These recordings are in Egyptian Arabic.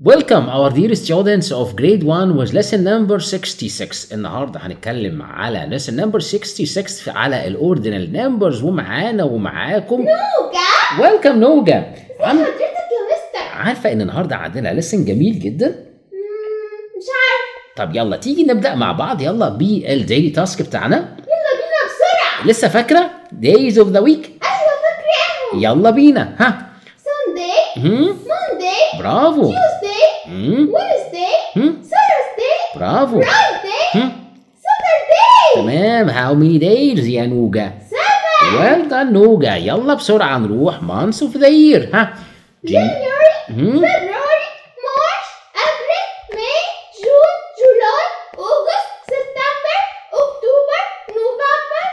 Welcome our dear students of grade 1 with lesson number 66 النهارده هنتكلم على lesson number 66 على الاوردينال نمبرز ومعانا ومعاكم نوجا ويلكم نوجا عم حضرتك يا مستر عارفه ان النهارده عندنا lesson جميل جدا مم، مش عارف طب يلا تيجي نبدا مع بعض يلا بالديلي تاسك بتاعنا يلا بينا بسرعة لسه فاكره days of the week أيوة فاكراهم يلا بينا ها ساندي هم؟ موندي برافو تيوزداي هم؟ وينزداي هم؟ ثيرزداي برافو فرايداي هم؟ ساترداي تمام how many days يا نوجا سبعة well done نوجا يلا بسرعة نروح months of the year ها جن... جانيوري هم؟ فبراير مارش أبريل ماي جون جولاي أغسطس سبتمبر أكتوبر نوفمبر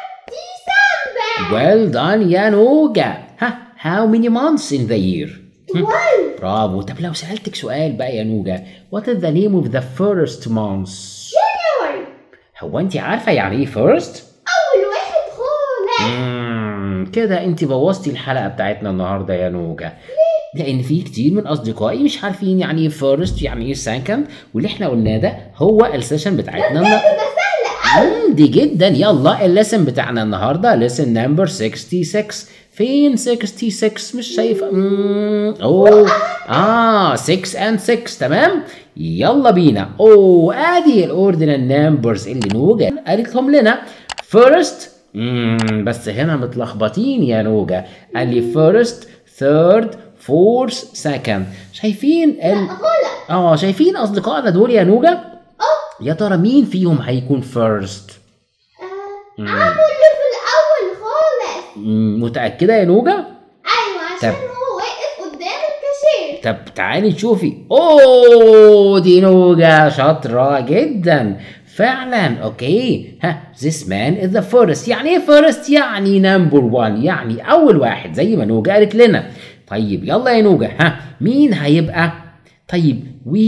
ديسمبر well done يا نوجا ها how many months in the year 12 برافو طب لو سألتك سؤال بقى يا نوجا what is the name of the first month جانيوري هو انت عارفة يعني ايه first أول واحد خالص مم، كده انت بوظتي الحلقة بتاعتنا النهاردة يا نوجا لان في كتير من اصدقائي مش عارفين يعني ايه فيرست يعني ايه سكند واللي احنا قلناه ده هو السيشن بتاعتنا النا- ده سهل أوي مم، دي جدا يلا الليسن بتاعنا النهارده ليسن نمبر 66 فين 66 مش شايفه مم، اوه اه 6 اند 6 تمام يلا بينا اوه ادي الاوردينال نمبرز اللي نوجا قالت لهم لنا فيرست بس هنا متلخبطين يا نوجا قال لي فيرست ثيرد فورث سكند شايفين ال... غلط اه شايفين اصدقائنا دول يا نوجا أه يا ترى مين فيهم هيكون فيرست آه، عملوا اللي في الأول خالص متأكدة يا نوجا؟ أيوة عشان طب. هو واقف قدام الكاشير طب تعالي تشوفي اوه دي نوجا شاطرة جدا فعلا اوكي ها this man is the first يعني ايه first يعني number one يعني اول واحد زي ما نوجا قالت لنا طيب يلا يا نوجا ها مين هيبقى طيب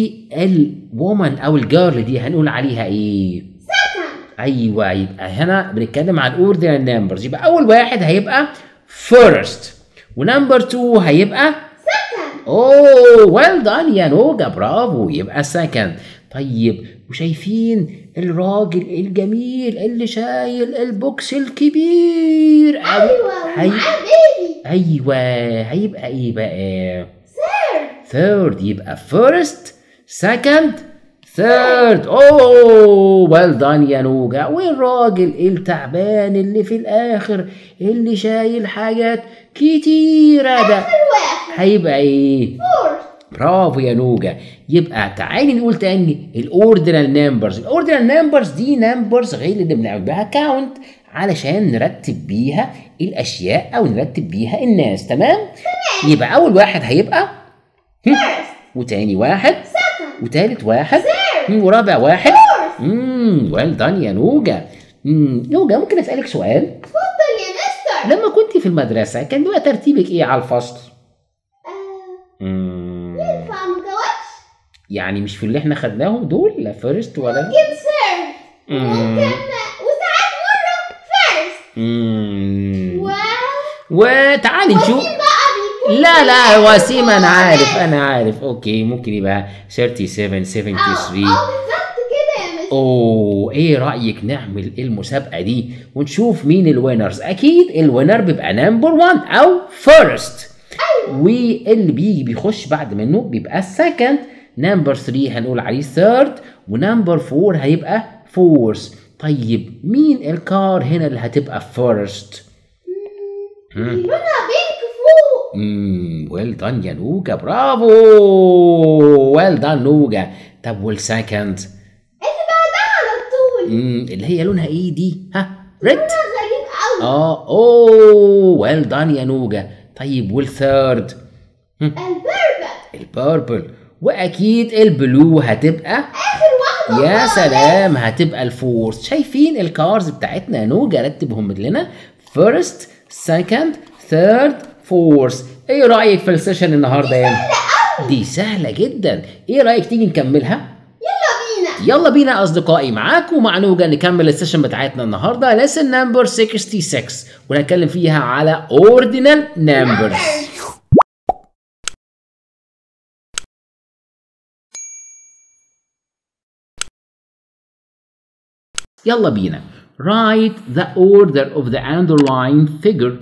والومن او الجيرل دي هنقول عليها ايه سكند ايوه يبقى هنا بنتكلم عن اوردينال نمبرز يبقى اول واحد هيبقى first ونمبر 2 هيبقى سكند اوه ويل دان يا نوجا برافو يبقى سكند طيب وشايفين الراجل الجميل اللي شايل البوكس الكبير أوي. أيوة هي... ومعاه بيبي ايوه هيبقى ايه بقى ثيرد third يبقى first second third اوه well done يا نوجا والراجل التعبان اللي في الاخر اللي شايل حاجات كتيرة ده واحد هيبقى ايه فورث برافو يا نوجا يبقى تعالي نقول تاني الاوردينال نمبرز الاوردينال نمبرز دي نمبرز غير اللي بنعمل بيها كاونت علشان نرتب بيها الاشياء او نرتب بيها الناس تمام يبقى اول واحد هيبقى فيرست وتاني واحد سكند وتالت واحد Third. مم، ورابع واحد فورث امم ويل دان يا نوجا امم نوجا ممكن اسالك سؤال اتفضل يا مستر لما كنت في المدرسه كان بيبقى ترتيبك ايه على الفصل آه، امم ينفع مجاوبش يعني مش في اللي احنا خدناهم دول لا فيرست ولا ممكن ثيرد مم. ممكن وساعات مرة فيرست امم و وتعالي نشوف وسيم بقى بيكون لا لا في وسيم انا الفوق. عارف انا عارف اوكي ممكن يبقى 37 اه 73 اه بالظبط كده يا مستر اوه ايه رايك نعمل المسابقه دي ونشوف مين الوينرز اكيد الوينر بيبقى نمبر 1 او فيرست واللي بيجي بيخش بعد منه بيبقى السكند نمبر 3 هنقول عليه ثيرد ونمبر 4 هيبقى فورث طيب مين الكار هنا اللي هتبقى فيرست لونها بينك فوق امم ويل دان يا نوجا برافو ويل دان نوجا طب والسكند اللي بعدها على طول امم اللي هي لونها ايه دي ها ريد لونها غريب قوي اه اوه ويل دان يا نوجا طيب والثيرد البربل البيربل واكيد البلو هتبقى اخر واحدة يا خالص. سلام هتبقى الفورث شايفين الكارز بتاعتنا يا نوجا رتبهم لنا فيرست سكند ثيرد فورث ايه رايك في السيشن النهارده يا دي سهله جدا ايه رايك تيجي نكملها يلا بينا يلا بينا اصدقائي معاكم ومع نوجا نكمل السيشن بتاعتنا النهارده lesson نمبر 66 ونتكلم فيها على ordinal numbers يلا بينا write the order of the underlying figure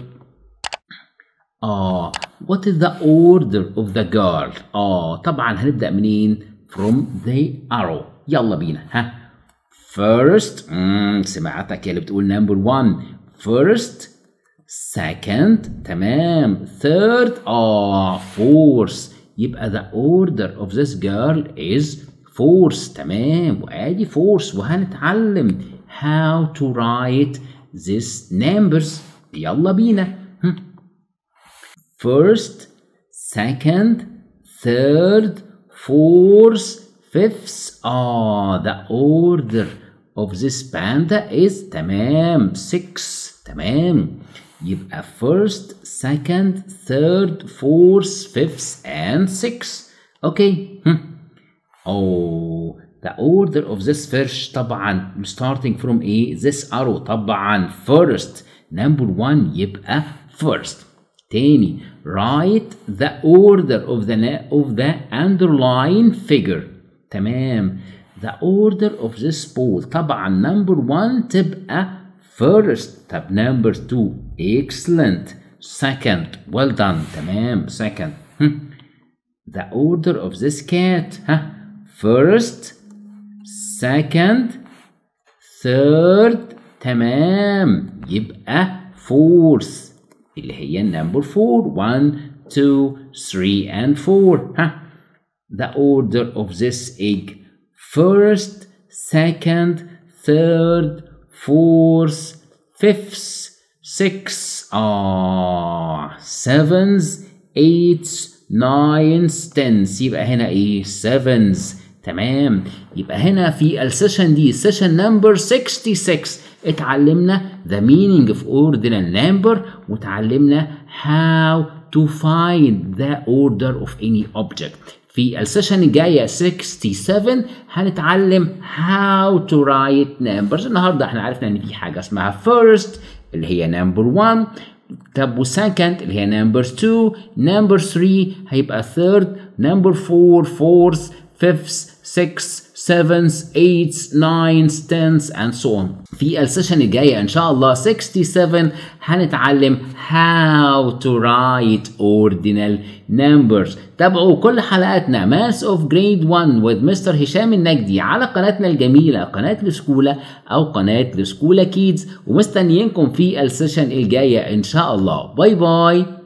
آه what is the order of the girl آه طبعا هنبدأ منين from the arrow يلا بينا ها first مم سمعتك يا اللي بتقول number one first second تمام third آه fourth يبقى the order of this girl is fourth تمام وادي fourth وهنتعلم how to write these numbers يلا بينا هم. first second third fourth fifth ah the order of this panda is تمام six تمام يبقى first second third fourth fifth and six okay hmm. oh the order of this fish طبعا starting from a this arrow طبعا first number one يبقى first تاني write the order of the of the underlying figure تمام the order of this ball طبعا number one تبقى first طب number two excellent second well done تمام second the order of this cat ها first second third تمام يبقى fourth اللي هي number four one two three and four ها the order of this egg first second third fourth fifth six ah sevens eights nines tens يبقى هنا ايه sevens تمام يبقى هنا في السيشن دي سيشن نمبر 66 اتعلمنا the meaning of ordinal number وتعلمنا how to find the order of any object في السيشن الجاية 67 هنتعلم how to write numbers النهاردة احنا عرفنا ان في حاجة اسمها first اللي هي number 1 طب وسكند اللي هي نمبر 2 نمبر 3 هيبقى third نمبر 4 fourth fifth sixth seventh eighth ninth tenth and so on في السيشن الجاية إن شاء الله 67 هنتعلم how to write ordinal numbers تابعوا كل حلقاتنا Maths of Grade 1 with مستر هشام النجدي على قناتنا الجميلة قناة لسكولة أو قناة لسكولة كيدز ومستنيينكم في السيشن الجاية إن شاء الله باي باي